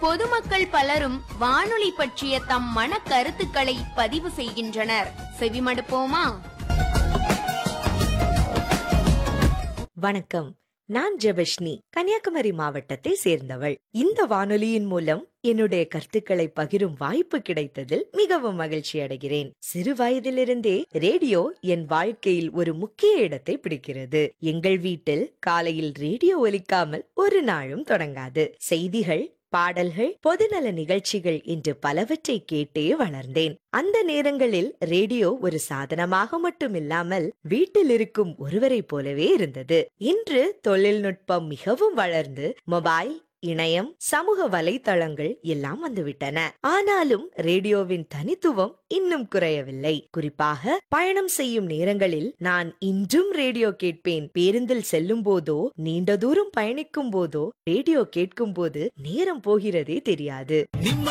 பொதுமக்கள் பலரும் வானொலி பற்றிய தம் மன கருத்துக்களை பதிவு செய்கின்றனர் செவிமடுப்போமா வணக்கம் நான் ஜெபஷ்னி கன்னியாகுமரி மாவட்டத்தை சேர்ந்தவள் இந்த வானொலியின் மூலம் என்னுடைய கருத்துக்களை பகிரும் வாய்ப்பு கிடைத்ததில் மிகவும் மகிழ்ச்சி அடைகிறேன் சிறு வயதிலிருந்தே ரேடியோ என் வாழ்க்கையில் ஒரு முக்கிய இடத்தை பிடிக்கிறது எங்கள் வீட்டில் காலையில் ரேடியோ ஒலிக்காமல் ஒரு நாளும் தொடங்காது செய்திகள் பாடல்கள் பொதுநல நிகழ்ச்சிகள் என்று பலவற்றை கேட்டே வளர்ந்தேன் அந்த நேரங்களில் ரேடியோ ஒரு சாதனமாக மட்டுமில்லாமல் வீட்டில் இருக்கும் ஒருவரைப் போலவே இருந்தது இன்று தொழில்நுட்பம் மிகவும் வளர்ந்து மொபைல் இணையம் சமூக வலைத்தளங்கள் எல்லாம் வந்துவிட்டன ஆனாலும் ரேடியோவின் தனித்துவம் இன்னும் குறையவில்லை குறிப்பாக பயணம் செய்யும் நேரங்களில் நான் இன்றும் ரேடியோ கேட்பேன் பேருந்தில் செல்லும் போதோ நீண்ட தூரம் பயணிக்கும் போதோ ரேடியோ கேட்கும் போது நேரம் போகிறதே தெரியாது ನಿಮ್ಮ